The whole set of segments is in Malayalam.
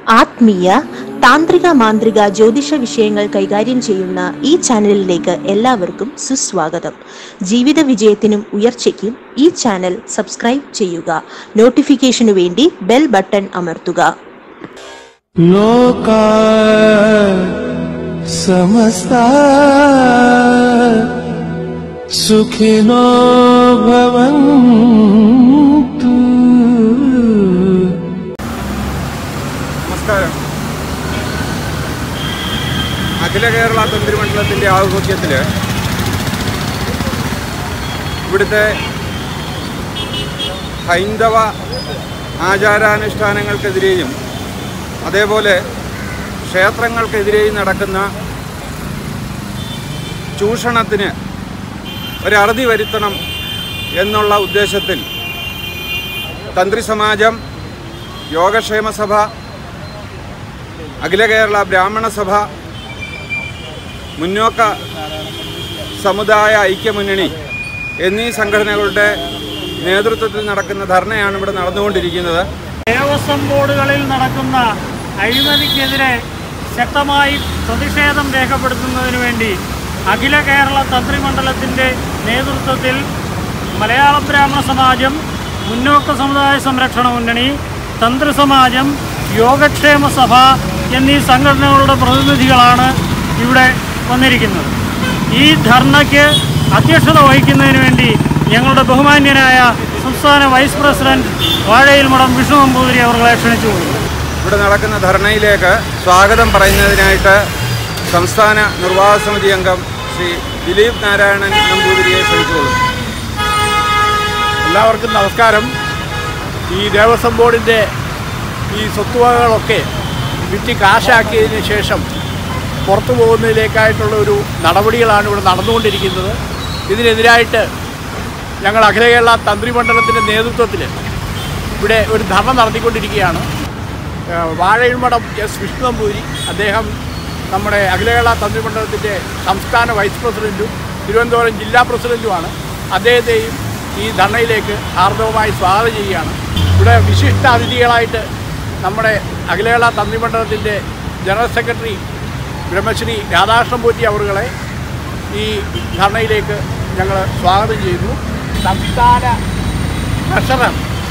ആത്മീയ താന്ത്രിക മാന്ത്രിക ജ്യോതിഷ വിഷയങ്ങൾ കൈകാര്യം ചെയ്യുന്ന ഈ ചാനലിലേക്ക് എല്ലാവർക്കും സുസ്വാഗതം ജീവിത വിജയത്തിനും ഉയർച്ചയ്ക്കും ഈ ചാനൽ സബ്സ്ക്രൈബ് ചെയ്യുക നോട്ടിഫിക്കേഷനു വേണ്ടി ബെൽ ബട്ടൺ അമർത്തുക लोका समस्ता सुखिनो भवन्तु നമസ്കാരം അഖില കേരള തന്ത്രിമണ്ഡലത്തിൻ്റെ ആഭിമുഖ്യത്തിൽ ഇവിടുത്തെ ഹൈന്ദവ ആചാരാനുഷ്ഠാനങ്ങൾക്കെതിരെയും അതേപോലെ ക്ഷേത്രങ്ങൾക്കെതിരെയും നടക്കുന്ന ചൂഷണത്തിന് ഒരറുതി വരുത്തണം എന്നുള്ള ഉദ്ദേശത്തിൽ തന്ത്രി സമാജം യോഗക്ഷേമ സഭ അഖില കേരള ബ്രാഹ്മണ സഭ മുന്നോക്ക സമുദായ ഐക്യമുന്നണി എന്നീ സംഘടനകളുടെ നേതൃത്വത്തിൽ നടക്കുന്ന ധർണയാണ് ഇവിടെ നടന്നുകൊണ്ടിരിക്കുന്നത് ദേവസ്വം ബോർഡുകളിൽ നടക്കുന്ന അഴിമതിക്കെതിരെ ശക്തമായി പ്രതിഷേധം രേഖപ്പെടുത്തുന്നതിന് വേണ്ടി അഖില കേരള തന്ത്രിമണ്ഡലത്തിൻ്റെ നേതൃത്വത്തിൽ മലയാള ബ്രാഹ്മണ സമാജം മുന്നോക്ക സമുദായ സംരക്ഷണ മുന്നണി തന്ത്രി സമാജം യോഗക്ഷേമ സഭ എന്നീ സംഘടനകളുടെ പ്രതിനിധികളാണ് ഇവിടെ വന്നിരിക്കുന്നത് ഈ ധർണയ്ക്ക് അധ്യക്ഷത വഹിക്കുന്നതിന് വേണ്ടി ഞങ്ങളുടെ ബഹുമാന്യനായ സംസ്ഥാന വൈസ് പ്രസിഡന്റ് വാഴയിൽ മഠം വിഷ്ണു നമ്പൂതിരി അവരെ ക്ഷണിച്ചു കൊടുക്കുന്നു ഇവിടെ നടക്കുന്ന ധർണയിലേക്ക് സ്വാഗതം പറയുന്നതിനായിട്ട് സംസ്ഥാന നിർവാഹക സമിതി അംഗം ശ്രീ ദിലീപ് നാരായണൻ നമ്പൂതിരിയെ ക്ഷണിച്ചുകൊള്ളുന്നു എല്ലാവർക്കും നമസ്കാരം ഈ ദേവസ്വം ബോർഡിൻ്റെ ഈ സ്വത്തുവകകളൊക്കെ വിറ്റ് കാശാക്കിയതിന് ശേഷം പുറത്തു പോകുന്നതിലേക്കായിട്ടുള്ള ഒരു നടപടികളാണ് ഇവിടെ നടന്നുകൊണ്ടിരിക്കുന്നത് ഇതിനെതിരായിട്ട് ഞങ്ങൾ അഖില കേരള തന്ത്രിമണ്ഡലത്തിൻ്റെ നേതൃത്വത്തിൽ ഇവിടെ ഒരു ധർണ നടത്തിക്കൊണ്ടിരിക്കുകയാണ് ഏഹ് വാഴയിൽമഠം എസ് വിഷ്ണു നമ്പൂരി അദ്ദേഹം നമ്മുടെ അഖില കേരള തന്ത്രിമണ്ഡലത്തിൻ്റെ സംസ്ഥാന വൈസ് പ്രസിഡൻറ്റും തിരുവനന്തപുരം ജില്ലാ പ്രസിഡൻറ്റുമാണ് അദ്ദേഹത്തെയും ഈ ധർണയിലേക്ക് ഹാർദവമായി സ്വാഗതം ചെയ്യുകയാണ് ഇവിടെ വിശിഷ്ട അതിഥികളായിട്ട് നമ്മുടെ അഖില കേരള തന്ത്രിമണ്ഡലത്തിൻ്റെ ജനറൽ സെക്രട്ടറി ബ്രഹ്മശ്രീ രാധാകൃഷ്ണൻ പോറ്റി അവറുകളെ ഈ ധർണയിലേക്ക് ഞങ്ങൾ സ്വാഗതം ചെയ്യുന്നു സംസ്ഥാന ട്രഷറർ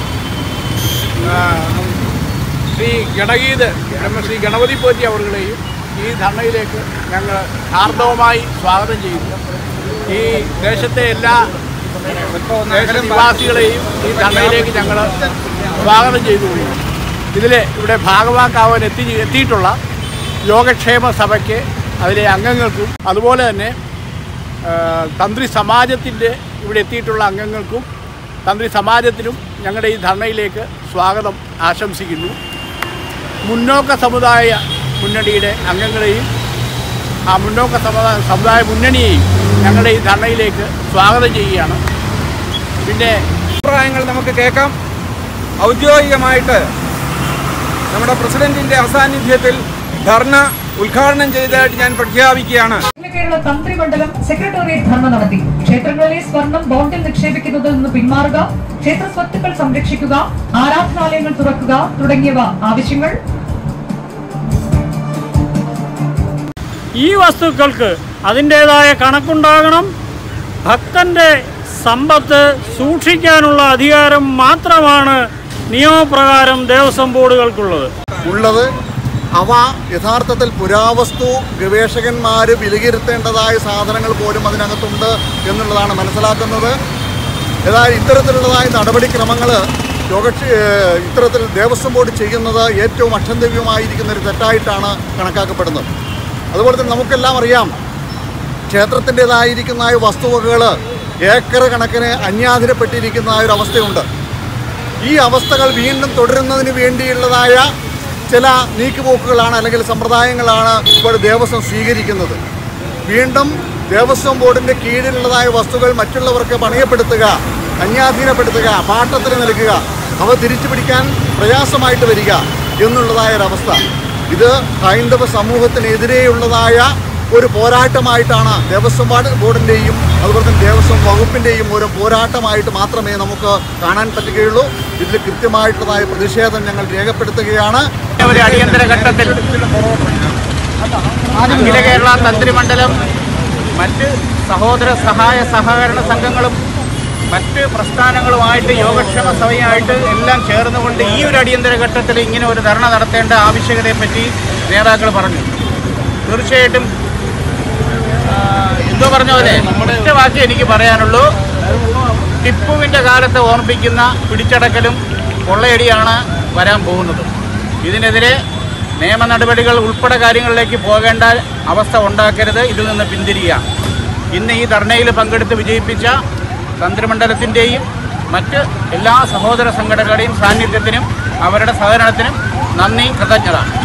ആ, ശ്രീ ഗണഗീത് ബ്രഹ്മശ്രീ ഗണപതി പോറ്റി അവറുകളെയും ഈ ധർണയിലേക്ക് ഞങ്ങൾ ഹാർദവമായി സ്വാഗതം ചെയ്യുന്നു ഈ ദേശത്തെ എല്ലാ ദേശനിവാസികളെയും ഈ ധർണയിലേക്ക് ഞങ്ങൾ സ്വാഗതം ചെയ്തുകൊള്ളുന്നു ഇതിൽ ഇവിടെ ഭാഗവാക്കാവാൻ എത്തി എത്തിയിട്ടുള്ള യോഗക്ഷേമ സഭയ്ക്ക് അതിലെ അംഗങ്ങൾക്കും അതുപോലെ തന്നെ ആ, തന്ത്രി സമാജത്തിൻ്റെ ഇവിടെ എത്തിയിട്ടുള്ള അംഗങ്ങൾക്കും തന്ത്രി സമാജത്തിനും ഞങ്ങളുടെ ഈ ധർണയിലേക്ക് സ്വാഗതം ആശംസിക്കുന്നു മുന്നോക്ക സമുദായ മുന്നണിയുടെ അംഗങ്ങളെയും ആ മുന്നോക്ക സമുദായ സമുദായ മുന്നണിയെയും ഞങ്ങളുടെ ഈ ധർണയിലേക്ക് സ്വാഗതം ചെയ്യുകയാണ് പിന്നെ അഭിപ്രായങ്ങൾ നമുക്ക് കേൾക്കാം ഔദ്യോഗികമായിട്ട് നമ്മുടെ പ്രസിഡന്റിന്റെ അസാന്നിധ്യത്തിൽ ധർണ ഉദ്ഘാടനം ചെയ്തതായിട്ട് ഞാൻ പ്രഖ്യാപിക്കുകയാണ് അഖില കേരള തന്ത്രിമണ്ഡലം സെക്രട്ടേറിയറ്റ് ധർണ നടത്തി ക്ഷേത്രങ്ങളിലെ സ്വർണം ബോണ്ടിൽ നിക്ഷേപിക്കുന്നതിൽ നിന്ന് പിന്മാറുക ക്ഷേത്ര സ്വത്തുക്കൾ സംരക്ഷിക്കുക ആരാധനാലയങ്ങൾ തുറക്കുക തുടങ്ങിയവ ആവശ്യങ്ങൾ ഈ വസ്തുക്കൾക്ക് അതിൻ്റേതായ കണക്കുണ്ടാകണം ഭക്തന്റെ സമ്പത്ത് സൂക്ഷിക്കാനുള്ള അധികാരം മാത്രമാണ് നിയമപ്രകാരം ദേവസ്വം ബോർഡുകൾക്കുള്ളത് ഉള്ളത് അവ യഥാർത്ഥത്തിൽ പുരാവസ്തു ഗവേഷകന്മാർ വിലയിരുത്തേണ്ടതായ സാധനങ്ങൾ പോലും അതിനകത്തുണ്ട് എന്നുള്ളതാണ് മനസ്സിലാക്കുന്നത് ഏതായാലും ഇത്തരത്തിലുള്ളതായ നടപടിക്രമങ്ങൾ യോഗക്ഷി ഏഹ് ഇത്തരത്തിൽ ദേവസ്വം ബോർഡ് ചെയ്യുന്നത് ഏറ്റവും അക്ഷന്തവ്യമായിരിക്കുന്ന ഒരു തെറ്റായിട്ടാണ് കണക്കാക്കപ്പെടുന്നത് അതുപോലെ തന്നെ നമുക്കെല്ലാം അറിയാം ക്ഷേത്രത്തിൻ്റെതായിരിക്കുന്ന വസ്തുവകകൾ ഏക്കർ കണക്കിന് അന്യാധീനപ്പെട്ടിരിക്കുന്ന ഒരു അവസ്ഥയുണ്ട് ഈ അവസ്ഥകൾ വീണ്ടും തുടരുന്നതിന് വേണ്ടിയുള്ളതായ ചില നീക്കുപോക്കുകളാണ് അല്ലെങ്കിൽ സമ്പ്രദായങ്ങളാണ് ഇപ്പോൾ ദേവസ്വം സ്വീകരിക്കുന്നത് വീണ്ടും ദേവസ്വം ബോർഡിൻ്റെ കീഴിലുള്ളതായ വസ്തുക്കൾ മറ്റുള്ളവർക്ക് പണയപ്പെടുത്തുക അന്യാധീനപ്പെടുത്തുക പാട്ടത്തിന് നൽകുക അവ തിരിച്ചു പിടിക്കാൻ പ്രയാസമായിട്ട് വരിക എന്നുള്ളതായ ഒരവസ്ഥ ഇത് ഹൈന്ദവ സമൂഹത്തിനെതിരെയുള്ളതായ ഒരു പോരാട്ടമായിട്ടാണ് ദേവസ്വം ബോർഡ് ബോർഡിൻ്റെയും അതുപോലെ തന്നെ ദേവസ്വം വകുപ്പിൻ്റെയും ഒരു പോരാട്ടമായിട്ട് മാത്രമേ നമുക്ക് കാണാൻ പറ്റുകയുള്ളൂ ഇതിൽ കൃത്യമായിട്ടുള്ളതായ പ്രതിഷേധം ഞങ്ങൾ രേഖപ്പെടുത്തുകയാണ് ഒരു അടിയന്തര ഘട്ടത്തിൽ അഖില കേരള തന്ത്രിമണ്ഡലം മറ്റ് സഹോദര സഹായ സഹകരണ സംഘങ്ങളും മറ്റ് പ്രസ്ഥാനങ്ങളുമായിട്ട് യോഗക്ഷേമ സഭയായിട്ട് എല്ലാം ചേർന്നുകൊണ്ട് ഈ ഒരു അടിയന്തര ഘട്ടത്തിൽ ഇങ്ങനെ ഒരു ധർണ നടത്തേണ്ട ആവശ്യകതയെപ്പറ്റി നേതാക്കൾ പറഞ്ഞു തീർച്ചയായിട്ടും ആ, എന്തോ പറഞ്ഞ പോലെ ഒറ്റ വാക്ക് എനിക്ക് പറയാനുള്ളൂ ടിപ്പുവിൻ്റെ കാലത്ത് ഓർമ്മിപ്പിക്കുന്ന പിടിച്ചടക്കലും കൊള്ളയടിയാണ് വരാൻ പോകുന്നത് ഇതിനെതിരെ നിയമ നടപടികൾ ഉൾപ്പെടെ കാര്യങ്ങളിലേക്ക് പോകേണ്ട അവസ്ഥ ഉണ്ടാക്കരുത് ഇതിൽ നിന്ന് പിന്തിരിയുക ഇന്ന് ഈ ധർണയിൽ പങ്കെടുത്ത് വിജയിപ്പിച്ച തന്ത്രിമണ്ഡലത്തിൻ്റെയും മറ്റ് എല്ലാ സഹോദര സംഘടനകളുടെയും സാന്നിധ്യത്തിനും അവരുടെ സഹകരണത്തിനും നന്ദി കൃതജ്ഞത